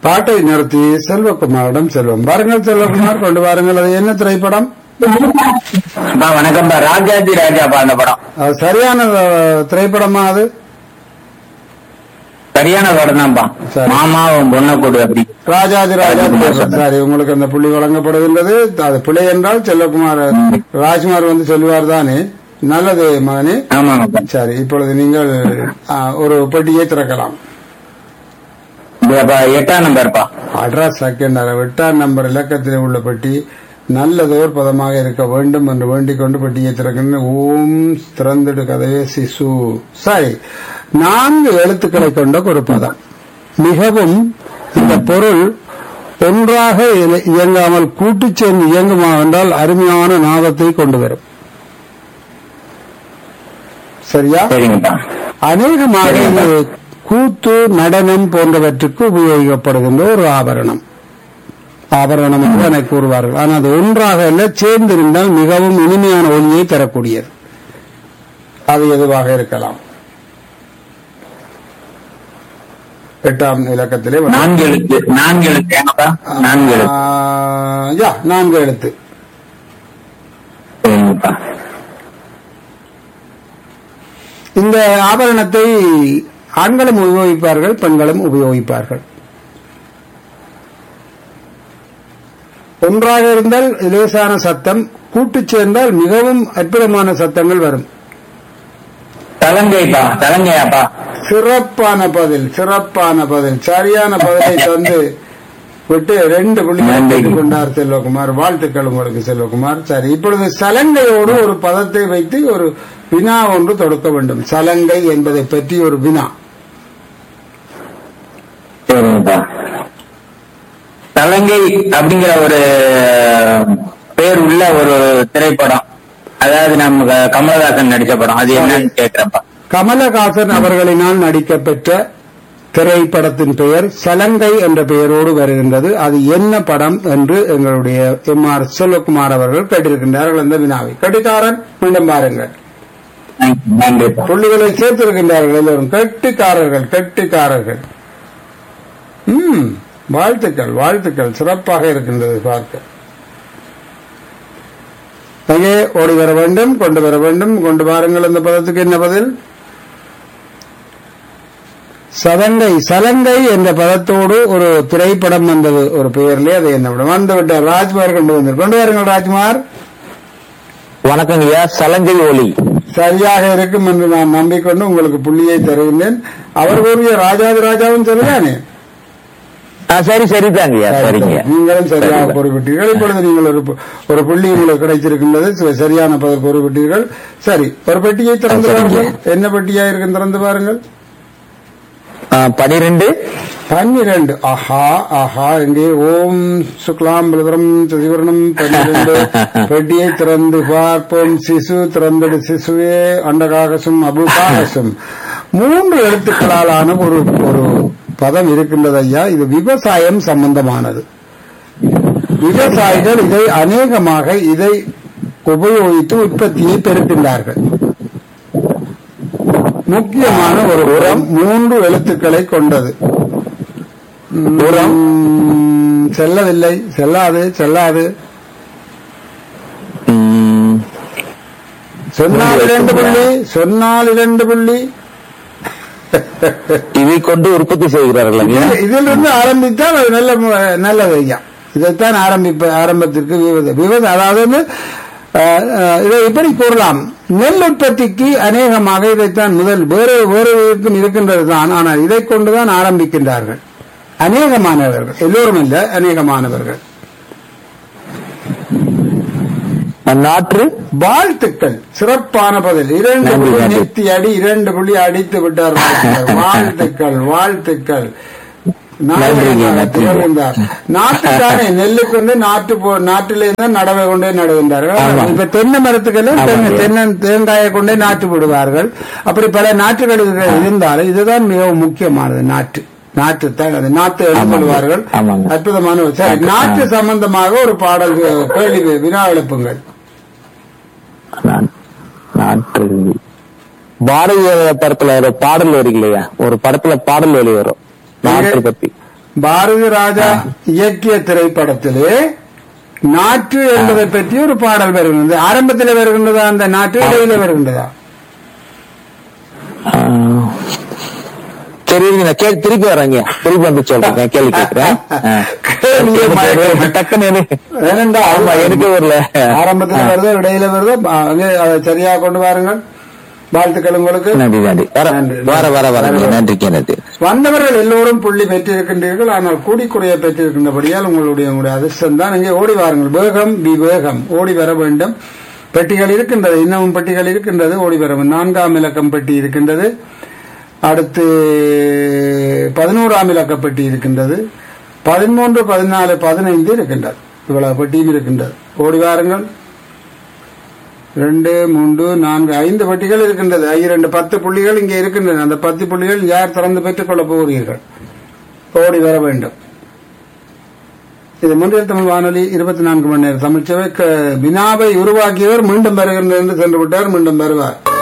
பாட்டை நிறுத்தி செல்வகுமாரிடம் செல்வம் வாருங்கள் செல்வகுமார் கொண்டு வாருங்கள் அது என்ன திரைப்படம் அப்பா வணக்கம்ப்பா ராஜாஜி ராஜாப்பா அந்த படம் அது சரியான அஹ், திரைப்படமா அது சரியான படம் தான்ப்பா சரி. மாமாவும் பொண்ணை கூடு அப்படி ராஜாதி ராஜா சரி உங்களுக்கு அந்த புள்ளி வழங்கப்படுகின்றது அது பிழை என்றால் செல்வகுமார் ராஜ்குமார் வந்து சொல்லுவார் தானே நல்லது மகனே ஆமாங்கப்பா சரி இப்பொழுது நீங்கள் ஆ, ஒரு பெட்டியை திறக்கலாம் இதுப்பா எட்டாம் நம்பர்ப்பா அட்ரஸ் செகண்ட் எட்டாம் நம்பர் இலக்கத்தில் உள்ள பெட்டி நல்லதோர் பதமாக இருக்க வேண்டும் என்று வேண்டிக் கொண்டு பெட்டியை திறக்கின்ற ஓம் திறந்திடு கதையே சிசு சரி நான்கு எழுத்துக்களை கொண்ட ஒரு பதம் மிகவும் இந்த பொருள் ஒன்றாக இய- இயங்காமல் கூட்டுச் சேர்ந்து இயங்குமா என்றால் அருமையான நாதத்தை கொண்டு வரும் சரியா சரிங்கப்பா அநேகமாக இது கூத்து நடனம் போன்றவற்றுக்கு உபயோகிக்கப்படுகின்ற ஒரு ஆபரணம் ஆபரணம் என்று அதை கூறுவார்கள் ஆனால் அது ஒன்றாக அல்ல சேர்ந்திருந்தால் மிகவும் இனிமையான ஒளியை தரக்கூடியது அது எதுவாக இருக்கலாம் எட்டாம் இலக்கத்திலே வரும். நான்கு எழுத்து நான்கு எழுத்து ஏங்கப்பா நான்கு எழுத்து ஆ, யா நான்கு எழுத்து சரிங்கப்பா இந்த ஆபரணத்தை ஆண்களும் உபயோகிப்பார்கள் பெண்களும் உபயோகிப்பார்கள் ஒன்றாக இருந்தால் லேசான சத்தம் கூட்டுச் சேர்ந்தால் மிகவும் அற்புதமான சத்தங்கள் வரும் தலங்கைப்பா தலங்கையாப்பா சிறப்பான பதில் சிறப்பான பதில் சரியான பதிலை தந்து விட்டு ரெண்டு புள்ளிகள் நன்றி. பெற்றுக் கொண்டார் செல்வகுமார் வாழ்த்துக்கள் உங்களுக்கு செல்வகுமார் சரி இப்பொழுது சலங்கையோடு ஒரு பதத்தை வைத்து ஒரு வினா ஒன்று தொடுக்க வேண்டும் சலங்கை என்பதை பற்றி ஒரு வினா சரிங்கப்பா தலங்கை அப்படிங்கிற ஒரு பேர் உள்ள ஒரு திரைப்படம் அதாவது நம்ம கமலஹாசன் நடிச்ச படம் அது என்னன்னு கேக்குறப்பா கமலஹாசன் அவர்களினால் நடிக்கப்பெற்ற திரைப்படத்தின் பெயர் சலங்கை என்ற பெயரோடு வருகின்றது அது என்ன படம் என்று எங்களுடைய எம் ஆர் செல்வகுமார் அவர்கள் கேட்டிருக்கின்றார்கள் அந்த வினாவை கட்டிக்காரன் மீண்டும் பாருங்கள் நன்றிப்பா புள்ளிகளை சேர்த்திருக்கின்றார்கள் எல்லோரும் கெட்டிக்காரர்கள் கெட்டிக்காரர்கள் ம் வாழ்த்துக்கள் வாழ்த்துக்கள் சிறப்பாக இருக்கின்றது பார்க்க அங்கே ஓடி வர வேண்டும் கொண்டு வர வேண்டும் கொண்டு வாருங்கள் அந்த பதத்துக்கு என்ன பதில் சதங்கை சலங்கை என்ற பதத்தோடு ஒரு திரைப்படம் வந்தது ஒரு பெயர்லே அதை என்ன படம் வந்து விட்டார் ராஜ்குமார் கொண்டு வந்தார் கொண்டு வாருங்கள் ராஜ்குமார் வணக்கங்க ஐயா சலங்கை ஒளி சரியாக இருக்கும் என்று நான் நம்பிக்கொண்டு உங்களுக்கு புள்ளியை தருகின்றேன் அவர் கூறிய ராஜாதி ராஜாவும் சரிதானே சரி சரிதாங்க சரிங்க நீங்களும் சரியாக சரிதான். குறிப்பிட்டீர்கள் இப்பொழுது நீங்கள் ஒரு பு- ஒரு புள்ளி உங்களுக்கு கிடைச்சிருக்கின்றது ச- சரியான பதில் குறிப்பிட்டீர்கள் சரி ஒரு பெட்டியை திறந்து சரிங்க. பாருங்கள் என்ன பெட்டியா இருக்கும் திறந்து பாருங்கள் பனிரெண்டு பன்னிரண்டு ஆஹா ஆஹா இங்கே ஓம் சுக்லாம் பலதரம் சதிவரணம் பன்னிரண்டு பெட்டியை திறந்து பார்ப்போம் சிசு திறந்தது சிசுவே அண்டகாகசும் அபுகாகசும் மூன்று எழுத்துக்களாலான ஒரு ஒரு பதம் இருக்கின்றது ஐயா இது விவசாயம் சம்பந்தமானது விவசாயிகள் இதை அநேகமாக இதை உபயோகித்து உற்பத்தியை பெருக்கின்றார்கள் முக்கியமான ஒரு உரம் மூன்று எழுத்துக்களை கொண்டது உரம் செல்லவில்லை செல்லாது செல்லாது சொன்னால் இரண்டு புள்ளி சொன்னால் இரண்டு புள்ளி இதை கொண்டு உற்பத்தி செய்கிறார்கள் இதில் இதிலிருந்து ஆரம்பித்தால் அது நல்ல மு- நல்லது ஐயா இதைத்தான் ஆரம்பிப்ப ஆரம்பத்திற்கு விவத விவத அதாவது வந்து, அஹ், அஹ், இதை இப்படி கூறலாம் நெல் உற்பத்திக்கு அநேகமாக இதைத்தான் முதல் வேறு வேறு இருக்கும் இருக்கின்றது தான் ஆனால் இதை கொண்டுதான் ஆரம்பிக்கின்றார்கள் அநேகமானவர்கள் எல்லோரும் இல்ல அநேகமானவர்கள் நாற்று வாழ்த்துக்கள் சிறப்பான பதில் இரண்டு நன்றி, புள்ளி நன்றி. நெத்தி அடி இரண்டு புள்ளி அடித்து விட்டார் வாழ்த்துக்கள். வாழ்த்துக்கள் வாழ்த்துக்கள் நன்றிங்க, நன்றிங்க. திகழ்கின்றார் நாட்டுக்கானே நெல்லுக்கு வந்து நாட்டு போ- நாட்டில இருந்து நடவை கொண்டே நடுகின்றார்கள் ஆமா. இப்ப தென்னை மரத்துக்கெல்லாம் ஆமா. தென்னை தென்னன் தேங்காயை கொண்டே நாட்டு விடுவார்கள் அப்படி பல நாற்றுகள் இது- இருந்தாலும் இதுதான் மிகவும் முக்கியமானது நாட்டு நாட்டு தான் அது நாட்டு ஆமாங்க. எழுப்புவார்கள் ஆமாங்க. அற்புதமான ஒரு- சரி, நாட்டு, நாட்டு ஆ. சம்பந்தமாக ஒரு பாடல் கேள்வி வினா எழுப்புங்கள் நாற்று பாரதிய படத்துல ஒரு பாடல் வரி இல்லையா ஒரு படத்துல பாடல் வரி வரும் நாற்று பத்தி பாரதி ராஜா இயக்கிய திரைப்படத்திலே நாற்று என்பதை பற்றி ஒரு பாடல் வருகின்றது ஆரம்பத்தில் வருகின்றதா அந்த நாற்று இடையில வருகின்றதா தெரியுங்க நான் கேள்வி திருப்பி வரேங்க திருப்பி வந்து சொல்றேன் கேள்வி கேட்கிறேன் ஆ. கேள்வியே மயக்கம். டக்குன்னு எனக்கு- ஏனென்றா ஆமா எனக்கு வரல ஆரம்பத்தில் வருதோ இடையில வருதோ ப- அங்கே அதை சரியா கொண்டு வாருங்கள் வாழ்த்துக்கள் உங்களுக்கு நன்றி நன்றி வர நன்றி. வர வர வர நன்றிக்கு நன்றி வந்தவர்கள் எல்லோரும் புள்ளி பெற்றிருக்கின்றீர்கள் ஆனால் கூடிக்குறைய பெற்றிருக்கின்றபடியால் உங்களுடைய உங்களுடைய அதிர்ஷ்டம் தான் இங்கே ஓடி வாருங்கள் வேகம் விவேகம் ஓடி வர வேண்டும் பெட்டிகள் இருக்கின்றது இன்னமும் பெட்டிகள் இருக்கின்றது ஓடி வர வேண்டும். நான்காம் இலக்கம் பெட்டி இருக்கின்றது அடுத்து பதினோராம் இலக்க பெட்டி இருக்கின்றது பதிமூன்று பதினாலு பதினைந்து இருக்கின்றது இவ்வளவு பெட்டியும் இருக்கின்றது ஓடி வாருங்கள் ரெண்டு மூன்று நான்கு ஐந்து பெட்டிகள் இருக்கின்றது இரண்டு பத்து புள்ளிகள் இங்கே இருக்கின்றன அந்த பத்து புள்ளிகள் யார் திறந்து பெற்றுக் கொள்ளப் போகிறீர்கள் ஓடி வர வேண்டும் இது முன்னில் தமிழ் வானொலி இருபத்தி நான்கு மணி நேரம் தமிழ்ச்சவை க- வினாவை உருவாக்கியவர் மீண்டும் வருகின்றது என்று சென்று விட்டார் மீண்டும் வருவார்